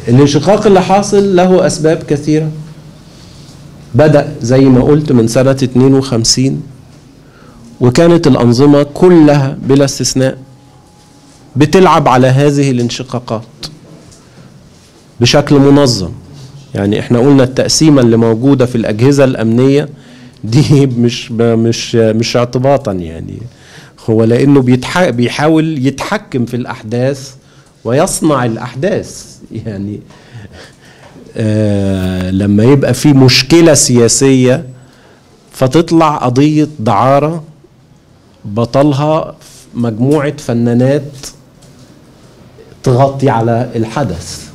الانشقاق اللي حاصل له أسباب كثيرة بدأ زي ما قلت من سنة 52 وكانت الأنظمة كلها بلا استثناء بتلعب على هذه الانشقاقات بشكل منظم يعني احنا قلنا التقسيمة اللي موجودة في الأجهزة الأمنية دي مش مش مش اعتباطا يعني هو لأنه بيتح... بيحاول يتحكم في الأحداث ويصنع الأحداث يعني آه لما يبقى في مشكلة سياسية فتطلع قضية دعارة بطلها مجموعة فنانات تغطي على الحدث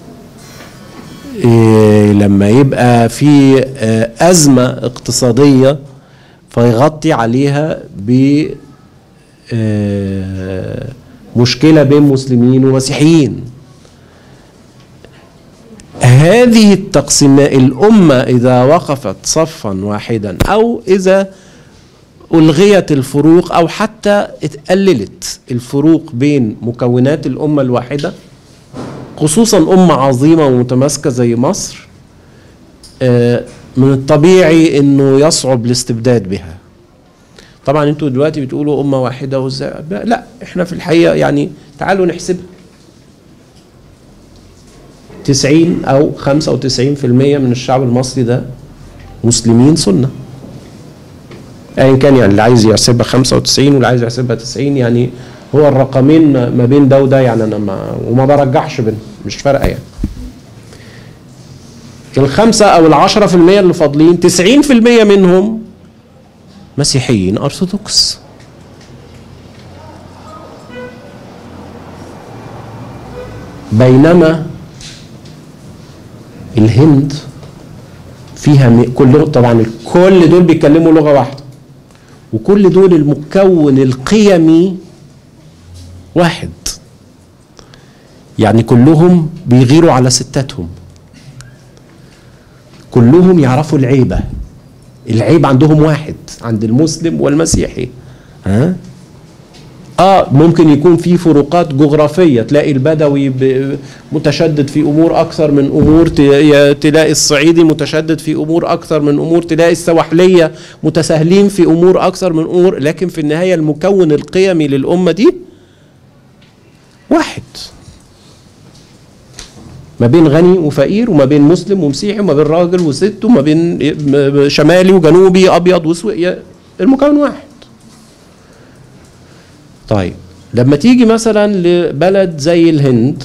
إيه لما يبقى في آه أزمة اقتصادية فيغطي عليها ب آه مشكلة بين مسلمين ومسيحيين هذه التقسيمات الأمة إذا وقفت صفا واحدا أو إذا ألغيت الفروق أو حتى اتقللت الفروق بين مكونات الأمة الواحدة خصوصا أمة عظيمة ومتماسكة زي مصر من الطبيعي أنه يصعب الاستبداد بها طبعا انتوا دلوقتي بتقولوا أمة واحدة وازاي لا احنا في الحقيقة يعني تعالوا نحسبها 90 أو 95% من الشعب المصري ده مسلمين سنة ايا كان يعني اللي عايز يحسبها 95 واللي عايز يحسبها 90 يعني هو الرقمين ما بين ده وده يعني انا ما وما برجحش بينهم مش فارقه يعني الخمسة أو العشرة في المية اللي فاضلين تسعين في المية منهم مسيحيين أرثوذكس بينما الهند فيها كلهم طبعا كل دول بيتكلموا لغة واحدة وكل دول المكون القيمي واحد يعني كلهم بيغيروا على ستاتهم كلهم يعرفوا العيبة العيب عندهم واحد عند المسلم والمسيحي ها اه ممكن يكون في فروقات جغرافيه تلاقي البدوي متشدد في امور اكثر من امور تلاقي الصعيدي متشدد في امور اكثر من امور تلاقي السواحليه متساهلين في امور اكثر من امور لكن في النهايه المكون القيمي للامه دي واحد ما بين غني وفقير وما بين مسلم ومسيحي وما بين راجل وست وما بين شمالي وجنوبي ابيض واسود المكون واحد طيب لما تيجي مثلا لبلد زي الهند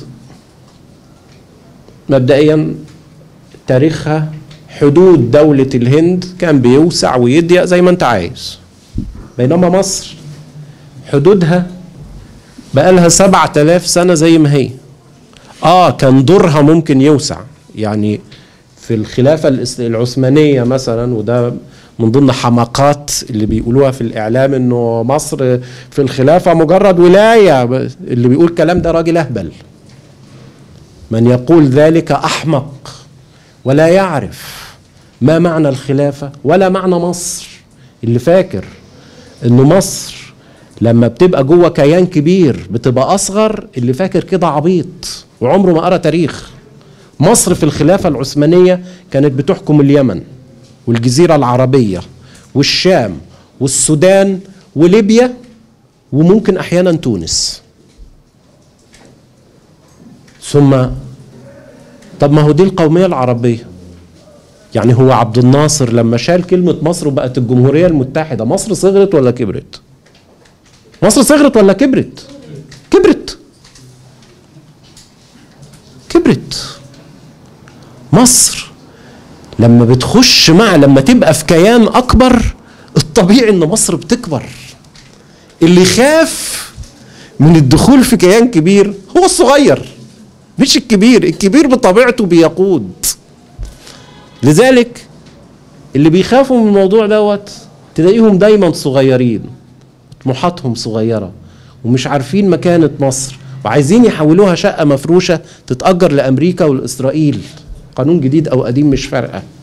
مبدئيا تاريخها حدود دولة الهند كان بيوسع ويضيق زي ما انت عايز بينما مصر حدودها بقالها سبعة آلاف سنة زي ما هي اه كان دورها ممكن يوسع يعني في الخلافة العثمانية مثلا وده من ضمن حماقات اللي بيقولوها في الإعلام إنه مصر في الخلافة مجرد ولاية اللي بيقول الكلام ده راجل أهبل من يقول ذلك أحمق ولا يعرف ما معنى الخلافة ولا معنى مصر اللي فاكر إنه مصر لما بتبقى جوه كيان كبير بتبقى أصغر اللي فاكر كده عبيط وعمره ما قرأ تاريخ مصر في الخلافة العثمانية كانت بتحكم اليمن والجزيرة العربية والشام والسودان وليبيا وممكن أحيانا تونس ثم طب ما هو دي القومية العربية يعني هو عبد الناصر لما شال كلمة مصر وبقت الجمهورية المتحدة مصر صغرت ولا كبرت مصر صغرت ولا كبرت كبرت كبرت مصر لما بتخش مع لما تبقى في كيان اكبر الطبيعي ان مصر بتكبر اللي يخاف من الدخول في كيان كبير هو الصغير مش الكبير الكبير بطبيعته بيقود لذلك اللي بيخافوا من الموضوع دوت تلاقيهم دايما صغيرين طموحاتهم صغيره ومش عارفين مكانه مصر وعايزين يحولوها شقه مفروشه تتاجر لامريكا ولاسرائيل قانون جديد او قديم مش فارقه